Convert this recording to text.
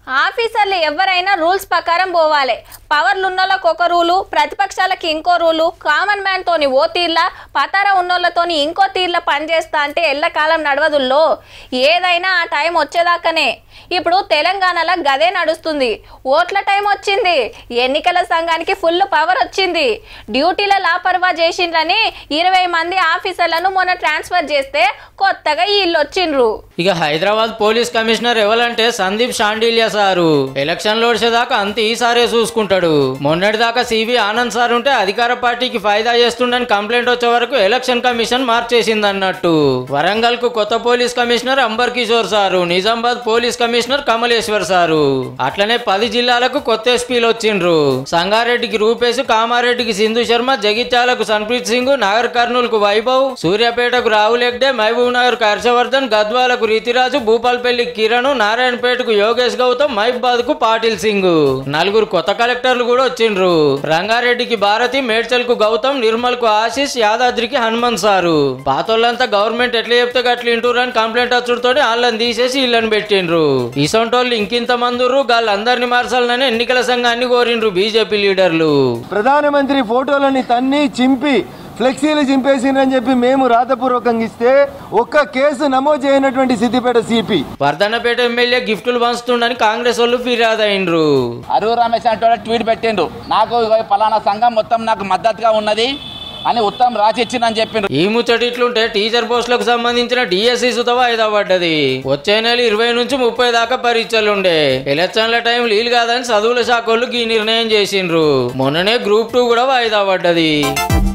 ఆఫీసర్లు ఎవరైనా రూల్స్ ప్రకారం పోవాలి పవర్లు ఉన్నోళ్ళకి ఒక రూలు ప్రతిపక్షాలకి ఇంకో రూలు కామన్ మ్యాన్ తోని ఓ తీర్ల పతార ఉన్నోళ్ళతోని ఇంకో తీర్ల పనిచేస్తా అంటే ఎల్లకాలం నడవదుల్లో ఏదైనా ఆ టైం వచ్చేదాకానే ఇప్పుడు తెలంగాణలో గదే నడుస్తుంది ఓట్ల టైం వచ్చింది ఎన్నికల సంఘానికి ఫుల్ పవర్ వచ్చింది డ్యూటీలో లాపర్వా చేసిండ్రని ఇరవై మంది ఆఫీసర్లను మొన్న ట్రాన్స్ఫర్ చేస్తే కొత్తగా వీళ్ళు వచ్చిండ్రు ఇక హైదరాబాద్ పోలీస్ కమిషనర్ ఎవరంటే సందీప్ షాండిలియా సారు ఎలక్షన్ లోడ్చేదాకా అంత ఈసారే చూసుకుంటాడు మొన్నటిదాకా సివి ఆనంద్ సార్ ఉంటే అధికార పార్టీకి ఫైదా చేస్తుండని కంప్లైంట్ వచ్చే వరకు ఎలక్షన్ కమిషన్ మార్చేసింది అన్నట్టు వరంగల్ కు కొత్త police commissioner Amber Kishore sir Nizamabad police commissioner Kamaleshwar sir అట్లనే పది జిల్లాలకు కొత్త ఎస్పీలు వచ్చిండ్రు సంగారెడ్డికి రూపేష్ కామారెడ్డికి సింధు శర్మ జగిత్యాలకు సన్ప్రీత్ సింగ్ నాగర్ కర్నూల్ కు వైభవ్ సూర్యాపేటకు రాహుల్ హెగ్డే మహబూబ్ నగర్ కు హర్షవర్ధన్ గద్వాలకు రీతిరాజు భూపాల్పల్లి కిరణ్ నారాయణపేటకు యోగేష్ గౌతమ్ మహిబాద్ కు పాటిల్ సింగ్ నలుగురు కొత్త కలెక్టర్లు కూడా వచ్చిండ్రు రంగారెడ్డికి భారతి మేడ్చల్ కు గౌతమ్ నిర్మల్ కు ఆశీష్ యాదాద్రికి హనుమంత్ సారు పాతోళ్ళంతా గవర్నమెంట్ ఎట్లా చెప్తే అట్లా ఇంటూరు అని కంప్లైంట్ వచ్చుడుతో వాళ్ళని తీసేసి వీళ్ళని పెట్టిండ్రు ఇసొంటోళ్ళు ఇంకింత మందురు వాళ్ళందరినీ మార్చాలని ఎన్నికల సంఘాన్ని కోరిండ్రు బీజేపీ లీడర్లు ప్రధానమంత్రి ఫోటోలని తన్ని చింపి ఫ్లెక్సీలు చింపేసిండ్రని చెప్పి మేము రాతపూర్వకంగా ఇస్తే ఒక్క కేసు నమోదు చేయనటువంటి సిద్దిపేట సిపి వర్ధన్నపేట ఎమ్మెల్యే గిఫ్టులు పంచుతుండని కాంగ్రెస్ వాళ్ళు ఫిర్యాదు అయిండ్రు అరువు రమేష్ అంటే ట్వీట్ పెట్టిండు నాకు ఇగో పలానా సంఘం మొత్తం నాకు మద్దతుగా ఉన్నది అని ఉత్తరం రాసి ఇచ్చిందని చెప్పిండు ఈ ముచ్చటి ఇట్లుంటే టీచర్ పోస్టులకు సంబంధించిన డిఎస్సి సుత వాయిదా పడ్డది వచ్చే నెల ఇరవై నుంచి ముప్పై దాకా పరీక్షలు ఉండే ఎలక్షన్ల టైం లీలు కాదని చదువుల శాఖ వాళ్ళు ఈ నిర్ణయం చేసిండ్రు మొన్ననే గ్రూప్ టూ కూడా వాయిదా పడ్డది